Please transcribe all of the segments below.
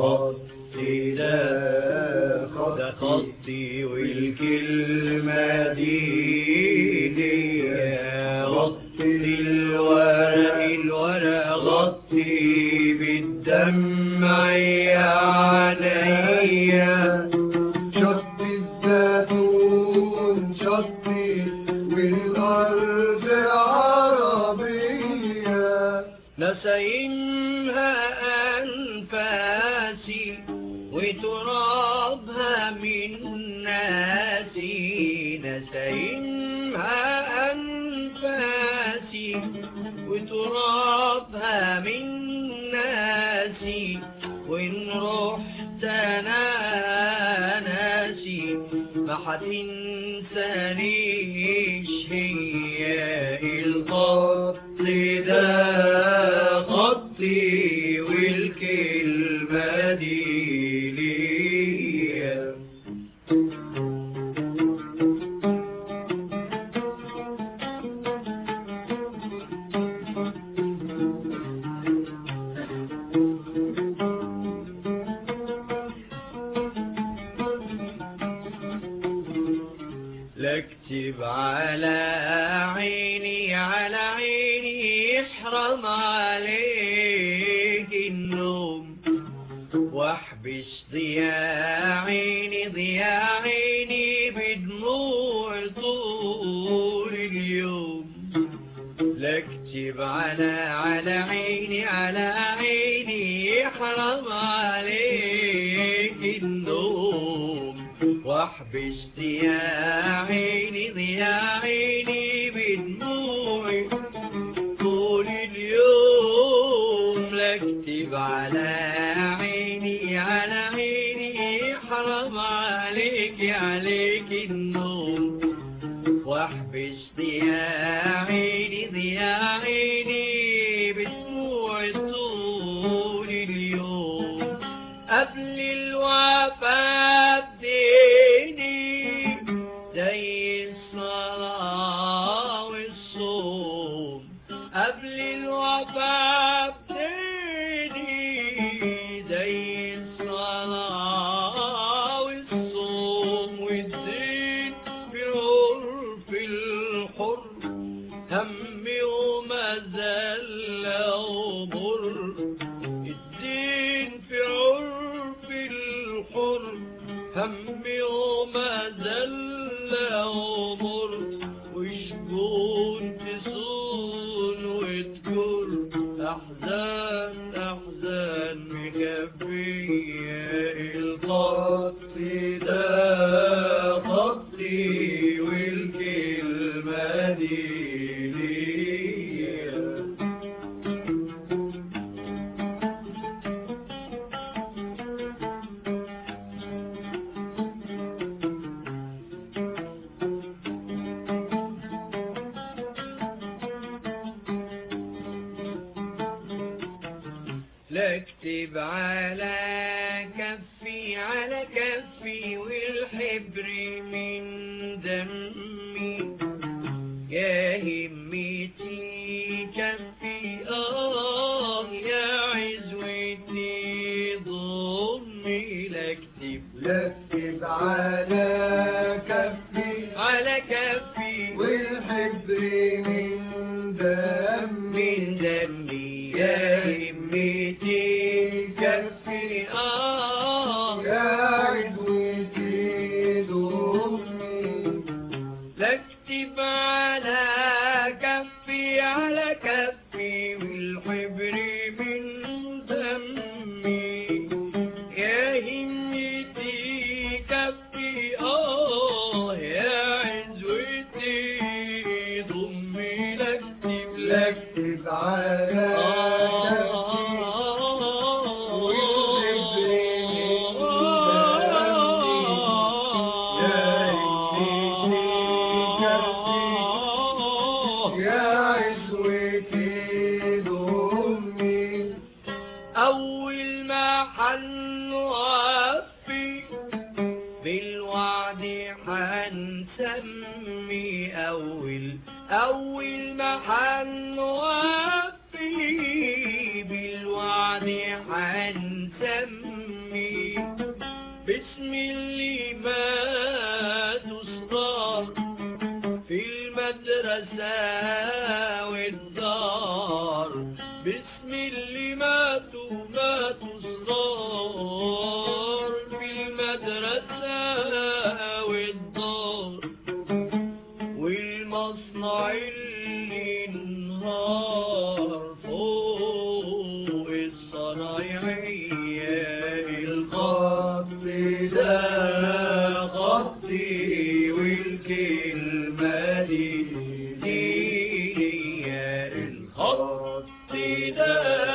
خطي ده ده خطي والكلمة دي دي غطي الورق الورق غطي بالدمع يا عينيا شط الزيتون شطي والأرض عربية نسيمها أنفاسي وترابها من ناسي نسيمها أنفاسي وترابها من ناسي وإن رحت أنا ناسي ما حتنسانيش هي الخط ده خطي والكلمة دي ليا لا اكتب على عيني على عيني يحرم عليك النوم واحبس ضياء عيني ضياء عيني بدموع طول اليوم لا اكتب على على عيني على عيني يحرم عليك النوم واحبس ضياء عيني ضياء عيني بدموعي طول اليوم لا اكتب على عيني على عيني حرام عليك عليك النوم واحبس ضياء عيني ضياء عيني بدموع طول اليوم قبل الوفاة بديني زي الصلاة والصوم قبل الوفاة بديني زي الصلاة والصوم والدين بعرف الحر همي وما زال أمر الدين في عرف الحر همي وما زال أمر وشجون تصون وتجر أحزان أحزان مكفية الخط ده خطي والكلمة دي ليا لا اكتب على كفي على كفي والحبر من دمي يا همتي كفي اه يا عزوتي ضمي لا اكتب لكب على كفي على كفي والحبر من دمي من دمي يا همتي كفي اه يا عدوتي ضمي لاكتب على كفي على كفي والحبر من دمي يا همتي كفي اه يا عزوتي ضمي لاكتب لاكتب لكب على كفي يا عزوتي ضمي أول ما حنوفي بالوعد حنسمي أول أول ما حنوفي بالوعد حنسمي باسم اللي ما تصغر في المدرسة والدار باسم اللي ماتوا ما تصغر في المدرسة والدار والمصنع اللي انهار فوق الصنايعية الخط ده خطي والكلمة دي هي الخط ده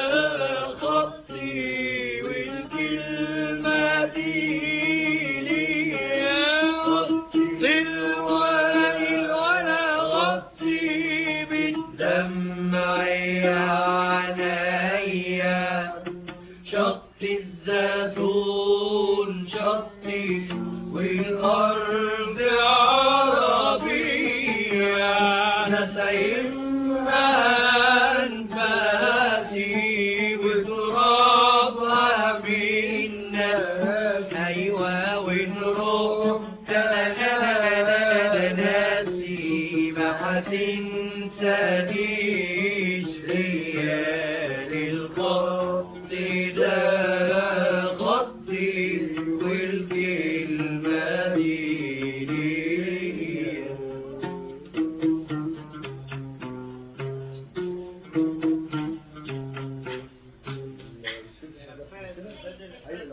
خطي والكلمة دي هي خطي الورق الورق غطي بالدمع يا عينيا شط الزيتون شطي والأرض عربية نسيمها أنفاسي وترابها منا أيوة ونروح ناسي ما هتنسى دي